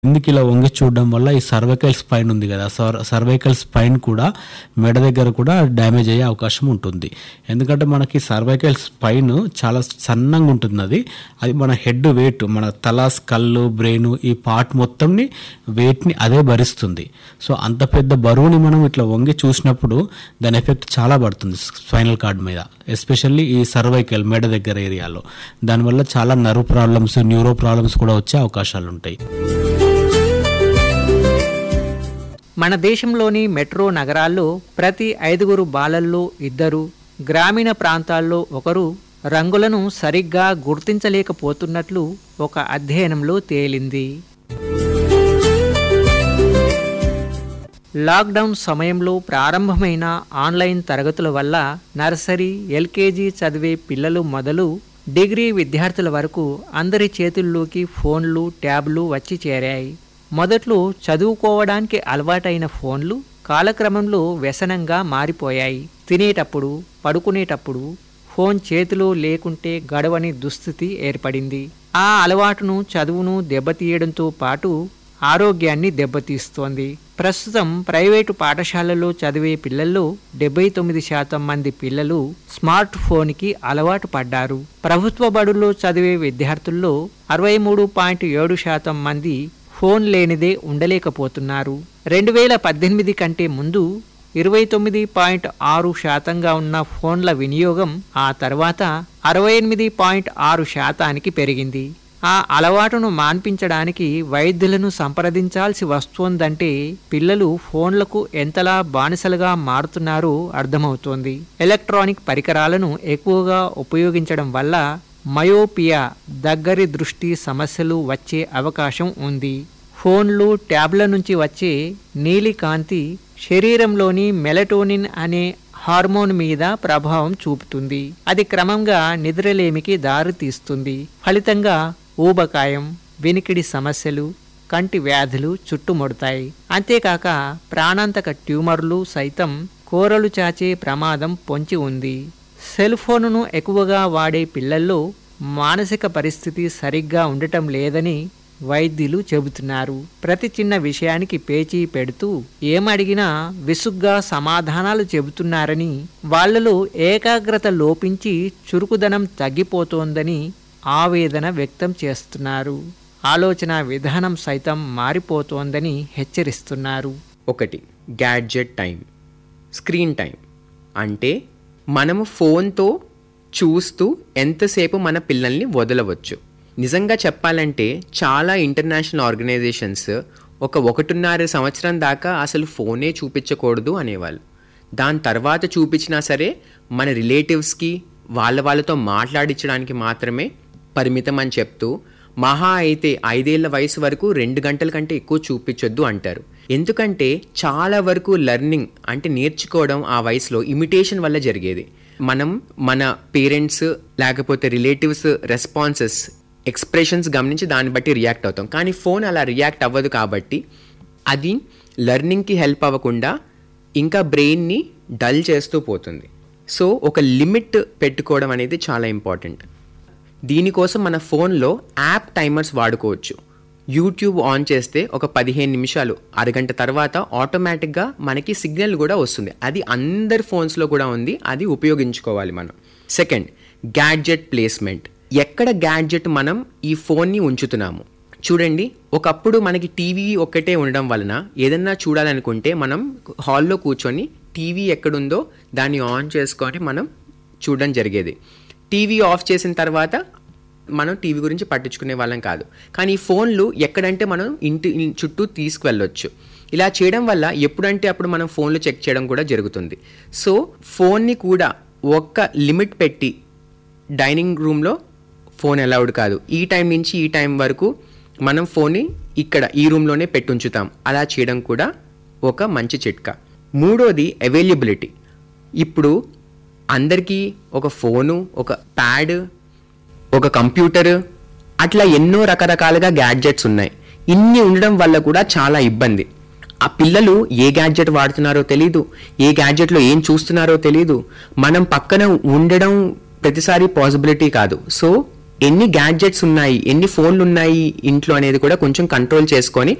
కిందికి ఇలా వంగి చూడడం వల్ల ఈ సర్వైకల్ స్పైన్ ఉంది కదా సర్వైకల్ స్పైన్ కూడా మెడ దగ్గర కూడా డ్యామేజ్ అయ్యే అవకాశం ఉంటుంది ఎందుకంటే మనకి సర్వైకల్ స్పైన్ చాలా సన్నంగా ఉంటుంది అది అది మన హెడ్ వెయిట్ మన తల స్కల్ బ్రెయిన్ ఈ పార్ట్ మొత్తంని వెయిట్ని అదే భరిస్తుంది సో అంత పెద్ద బరువుని మనం ఇట్లా వంగి చూసినప్పుడు దాని ఎఫెక్ట్ చాలా పడుతుంది స్పైనల్ కార్డ్ మీద ఎస్పెషల్లీ ఈ సర్వైకల్ మెడ దగ్గర ఏరియాలో దానివల్ల చాలా నర్వ్ ప్రాబ్లమ్స్ న్యూరో ప్రాబ్లమ్స్ కూడా వచ్చే అవకాశాలు ఉంటాయి మన దేశంలోని మెట్రో నగరాల్లో ప్రతి ఐదుగురు బాలల్లో ఇద్దరు గ్రామీణ ప్రాంతాల్లో ఒకరు రంగులను సరిగ్గా గుర్తించలేకపోతున్నట్లు ఒక అధ్యయనంలో తేలింది లాక్డౌన్ సమయంలో ప్రారంభమైన ఆన్లైన్ తరగతుల వల్ల నర్సరీ ఎల్కేజీ చదివే పిల్లలు మొదలు డిగ్రీ విద్యార్థుల వరకు అందరి చేతుల్లోకి ఫోన్లు ట్యాబ్లు వచ్చి చేరాయి మొదట్లో చదువుకోవడానికి అలవాటైన ఫోన్లు కాలక్రమంలో వ్యసనంగా మారిపోయాయి తినేటప్పుడు పడుకునేటప్పుడు ఫోన్ చేతిలో లేకుంటే గడవని దుస్థితి ఏర్పడింది ఆ అలవాటును చదువును దెబ్బతీయడంతో పాటు ఆరోగ్యాన్ని దెబ్బతీస్తోంది ప్రస్తుతం ప్రైవేటు పాఠశాలల్లో చదివే పిల్లల్లో డెబ్బై తొమ్మిది శాతం మంది పిల్లలు స్మార్ట్ ఫోన్కి అలవాటు పడ్డారు ప్రభుత్వ బడుల్లో చదివే విద్యార్థుల్లో అరవై మూడు పాయింట్ ఏడు శాతం మంది ఫోన్ లేనిదే ఉండలేకపోతున్నారు రెండు వేల పద్దెనిమిది కంటే ముందు ఇరవై తొమ్మిది పాయింట్ ఆరు శాతంగా ఉన్న ఫోన్ల వినియోగం ఆ తర్వాత అరవై ఎనిమిది పాయింట్ ఆరు శాతానికి పెరిగింది ఆ అలవాటును మాన్పించడానికి వైద్యులను సంప్రదించాల్సి వస్తోందంటే పిల్లలు ఫోన్లకు ఎంతలా బానిసలుగా మారుతున్నారో అర్థమవుతోంది ఎలక్ట్రానిక్ పరికరాలను ఎక్కువగా ఉపయోగించడం వల్ల మయోపియా దగ్గరి దృష్టి సమస్యలు వచ్చే అవకాశం ఉంది ఫోన్లు ట్యాబ్ల నుంచి వచ్చే నీలి కాంతి శరీరంలోని మెలటోనిన్ అనే హార్మోన్ మీద ప్రభావం చూపుతుంది అది క్రమంగా నిద్రలేమికి దారితీస్తుంది ఫలితంగా ఊబకాయం వినికిడి సమస్యలు కంటి వ్యాధులు చుట్టుముడతాయి అంతేకాక ప్రాణాంతక ట్యూమర్లు సైతం కోరలు చాచే ప్రమాదం పొంచి ఉంది సెల్ ఫోనును ఎక్కువగా వాడే పిల్లల్లో మానసిక పరిస్థితి సరిగ్గా ఉండటం లేదని వైద్యులు చెబుతున్నారు ప్రతి చిన్న విషయానికి పేచీ పెడుతూ ఏమడిగినా విసుగ్గా సమాధానాలు చెబుతున్నారని వాళ్లలో ఏకాగ్రత లోపించి చురుకుదనం తగ్గిపోతోందని ఆవేదన వ్యక్తం చేస్తున్నారు ఆలోచన విధానం సైతం మారిపోతోందని హెచ్చరిస్తున్నారు ఒకటి గ్యాడ్జెట్ టైం స్క్రీన్ టైం అంటే మనము ఫోన్తో చూస్తూ ఎంతసేపు మన పిల్లల్ని వదలవచ్చు నిజంగా చెప్పాలంటే చాలా ఇంటర్నేషనల్ ఆర్గనైజేషన్స్ ఒక ఒకటిన్నర సంవత్సరం దాకా అసలు ఫోనే చూపించకూడదు అనేవాళ్ళు దాని తర్వాత చూపించినా సరే మన రిలేటివ్స్కి వాళ్ళ వాళ్ళతో మాట్లాడించడానికి మాత్రమే పరిమితం అని చెప్తూ మహా అయితే ఐదేళ్ల వయసు వరకు రెండు గంటల కంటే ఎక్కువ చూపించొద్దు అంటారు ఎందుకంటే చాలా వరకు లెర్నింగ్ అంటే నేర్చుకోవడం ఆ వయసులో ఇమిటేషన్ వల్ల జరిగేది మనం మన పేరెంట్స్ లేకపోతే రిలేటివ్స్ రెస్పాన్సెస్ ఎక్స్ప్రెషన్స్ గమనించి దాన్ని బట్టి రియాక్ట్ అవుతాం కానీ ఫోన్ అలా రియాక్ట్ అవ్వదు కాబట్టి అది లెర్నింగ్కి హెల్ప్ అవ్వకుండా ఇంకా బ్రెయిన్ని డల్ చేస్తూ పోతుంది సో ఒక లిమిట్ పెట్టుకోవడం అనేది చాలా ఇంపార్టెంట్ దీనికోసం మన ఫోన్లో యాప్ టైమర్స్ వాడుకోవచ్చు యూట్యూబ్ ఆన్ చేస్తే ఒక పదిహేను నిమిషాలు అరగంట తర్వాత ఆటోమేటిక్గా మనకి సిగ్నల్ కూడా వస్తుంది అది అందరి ఫోన్స్లో కూడా ఉంది అది ఉపయోగించుకోవాలి మనం సెకండ్ గ్యాడ్జెట్ ప్లేస్మెంట్ ఎక్కడ గ్యాడ్జెట్ మనం ఈ ఫోన్ని ఉంచుతున్నాము చూడండి ఒకప్పుడు మనకి టీవీ ఒక్కటే ఉండడం వలన ఏదన్నా చూడాలనుకుంటే మనం హాల్లో కూర్చొని టీవీ ఎక్కడుందో దాన్ని ఆన్ చేసుకొని మనం చూడడం జరిగేది టీవీ ఆఫ్ చేసిన తర్వాత మనం టీవీ గురించి పట్టించుకునే వాళ్ళం కాదు కానీ ఈ ఫోన్లు ఎక్కడంటే మనం ఇంటి ఇన్- చుట్టూ తీసుకువెళ్ళొచ్చు ఇలా చేయడం వల్ల ఎప్పుడంటే అప్పుడు మనం ఫోన్లు చెక్ చేయడం కూడా జరుగుతుంది సో ఫోన్ని కూడా ఒక్క లిమిట్ పెట్టి డైనింగ్ రూమ్లో ఫోన్ అలౌడ్ కాదు ఈ టైం నుంచి ఈ టైం వరకు మనం ఫోన్ని ఇక్కడ ఈ రూమ్లోనే పెట్టి ఉంచుతాం అలా చేయడం కూడా ఒక మంచి చిట్కా మూడోది అవైలబిలిటీ ఇప్పుడు అందరికీ ఒక ఫోను ఒక ప్యాడ్ ఒక కంప్యూటర్ అట్లా ఎన్నో రకరకాలుగా గ్యాడ్జెట్స్ ఉన్నాయి ఇన్ని ఉండడం వల్ల కూడా చాలా ఇబ్బంది ఆ పిల్లలు ఏ గ్యాడ్జెట్ వాడుతున్నారో తెలీదు ఏ గ్యాడ్జెట్లో ఏం చూస్తున్నారో తెలీదు మనం పక్కన ఉండడం ప్రతిసారి పాసిబిలిటీ కాదు సో ఎన్ని గ్యాడ్జెట్స్ ఉన్నాయి ఎన్ని ఫోన్లు ఉన్నాయి ఇంట్లో అనేది కూడా కొంచెం కంట్రోల్ చేసుకొని